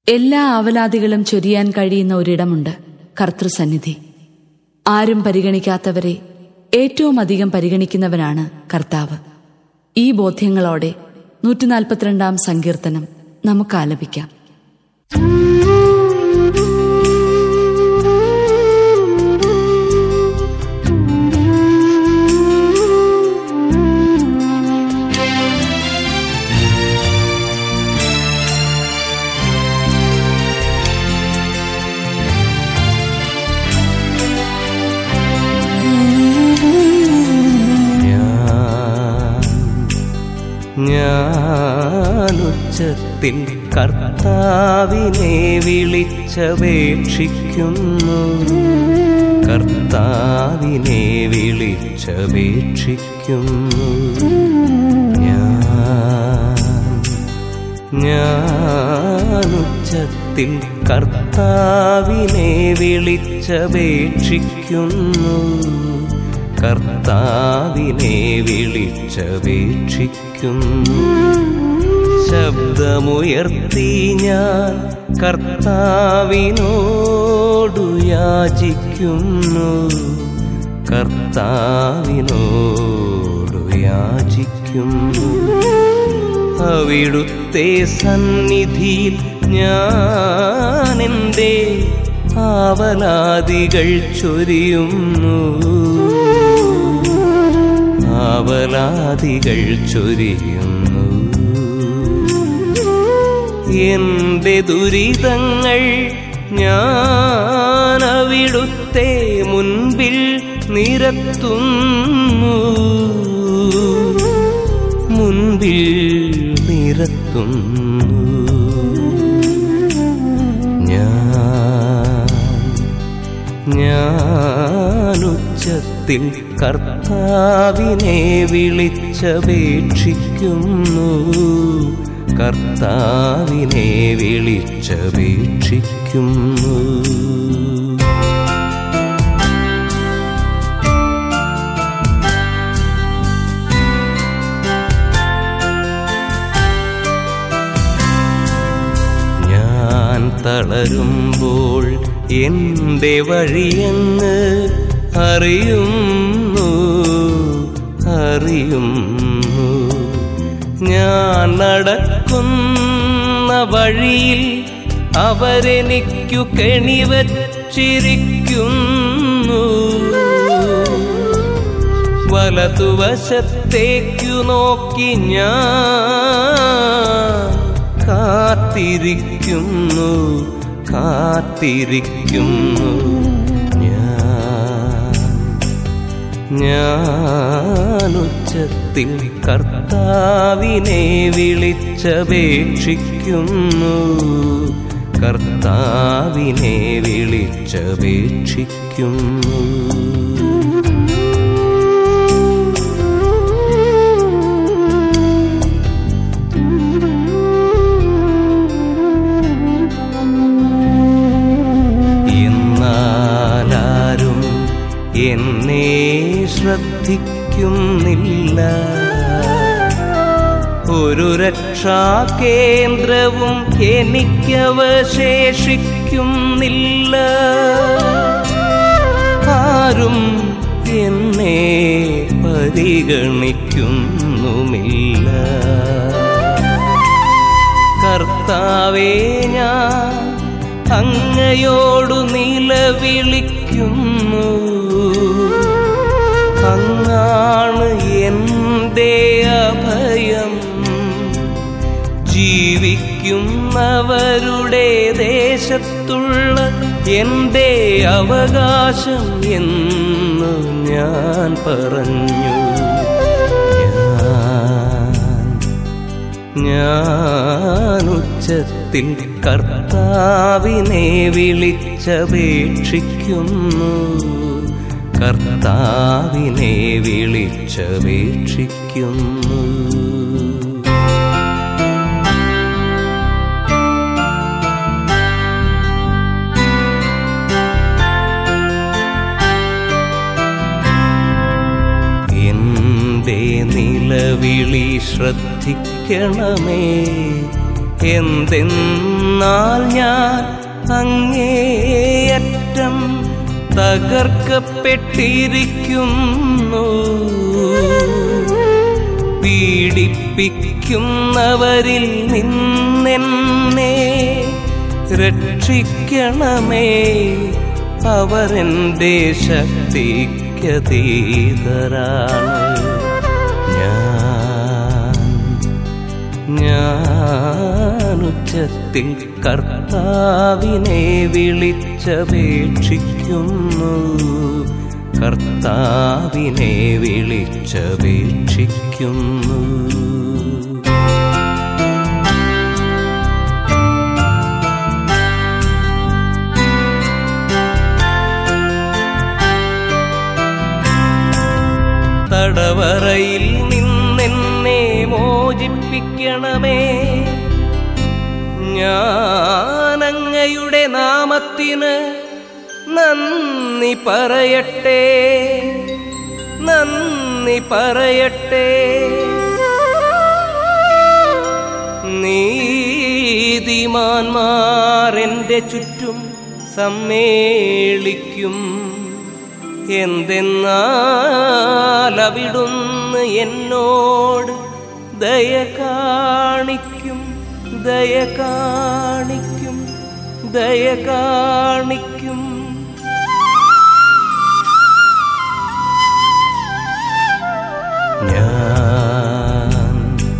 എല്ലാ ആവലാദികളും ചൊരിയാൻ കഴിയുന്ന ഒരിടമുണ്ട് കർത്തൃസന്നിധി ആരും പരിഗണിക്കാത്തവരെ ഏറ്റവും അധികം പരിഗണിക്കുന്നവനാണ് കർത്താവ് ഈ ബോധ്യങ്ങളോടെ നൂറ്റിനാൽപ്പത്തിരണ്ടാം സങ്കീർത്തനം നമുക്ക് ആലപിക്കാം ഞാനുച്ചത്തിൽ കർത്താവിനെ വിളിച്ചപേക്ഷിക്കുന്നു കർത്താവിനെ വിളിച്ചപേക്ഷിക്കുന്നു ഞാൻ ഞാനുച്ചത്തിൽ കർത്താവിനെ വിളിച്ചപേക്ഷിക്കുന്നു കർത്താവിനെ വിളിച്ചപേക്ഷിക്കുന്നു ശബ്ദമുയർത്തി ഞാൻ കർത്താവിനോടു യാചിക്കുന്നു കർത്താവിനോടു യാചിക്കുന്നു അവിടുത്തെ സന്നിധിയിൽ ഞാൻ എൻ്റെ ആവലാദികൾ ചൊരിയുന്നു ആവലാദികൾ ചൊരിയുന്നു എന്റെ ദുരിതങ്ങൾ ഞാൻ അവിടുത്തെ മുൻപിൽ നിരത്തുന്നു മുൻപിൽ നിരത്തുന്നു ഞാൻ ഞാനുച്ചത്തിൽ കർത്താവിനെ വിളിച്ചപേക്ഷിക്കുന്നു കർത്താവിനെ വിളിച്ചപേക്ഷിക്കുന്നു ഞാൻ തളരുമ്പോൾ എന്റെ വഴിയങ്ങ് അറിയുന്നു അറിയുന്നു ഞാൻ നടക്കുന്ന വഴിയിൽ അവരെനിക്കു കെണിവച്ചിരിക്കുന്നു വലതുവശത്തേക്കു നോക്കി ഞാൻ കാത്തിരിക്കുന്നു കാത്തിരിക്കുന്നു ഞാൻ ഞാനുച്ചത്തിൽ കർത്താവിനെ വിളിച്ചപേക്ഷിക്കുന്നു കർത്താവിനെ വിളിച്ചപേക്ഷിക്കുന്നു എന്നാലാരും എന്നെ ശ്രദ്ധിക്കുന്നില്ല ഒരു രക്ഷാകേന്ദ്രവും എനിക്കവശേഷിക്കുന്നില്ല ആരും എന്നെ പരിഗണിക്കുന്നുമില്ല കർത്താവേ ഞാൻ അങ്ങയോടു നിലവിളിക്കുന്നു അങ്ങാണ് എൻ്റെ അഭയം ജീവിക്കുന്നവരുടെ ദേശത്തുള്ള എൻ്റെ അവകാശം എന്ന് ഞാൻ പറഞ്ഞു ഞാൻ ഞാനുച്ചത്തിൽ കർത്താവിനെ വിളിച്ചപേക്ഷിക്കുന്നു കർത്താവിനെ വിളിച്ചപേക്ഷിക്കുന്നു എന്റെ നിലവിളി ശ്രദ്ധിക്കണമേ എന്തെന്നാൽ ഞാൻ അങ്ങേയറ്റം തകർക്കപ്പെട്ടിരിക്കുന്നു പീഡിപ്പിക്കുന്നവരിൽ നിന്നെന്നെ രക്ഷിക്കണമേ അവരെന്റെ ശക്തിക്കതീതരാണ് ഞാൻ ഞാനുച്ചത്തിൽ കർത്താവിനെ വിളിച്ചപേക്ഷിക്കുന്നു കർത്താവിനെ വിളിച്ചപേക്ഷിക്കുന്നു തടവറയിൽ നിന്നെന്നെ മോചിപ്പിക്കണമേ ഞാനങ്ങയുടെ നാമത്തിന് നന്ദി പറയട്ടെ നന്ദി പറയട്ടെ നീതിമാന്മാർ എൻ്റെ ചുറ്റും സമ്മേളിക്കും എന്തെന്നാൽ അവിടുന്ന് എന്നോട് ദയ കാണിക്കും ദയ കാണിക്കും ദയ കാണിക്കും ഞാൻ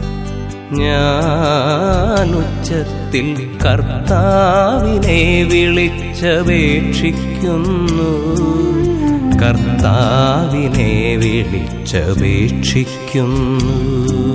ഞാൻ ഉച്ചത്തിൽ കർത്താവിനെ വിളിച്ചപേക്ഷിക്കുന്നു കർത്താവിനെ വിളിച്ചപേക്ഷിക്കുന്നു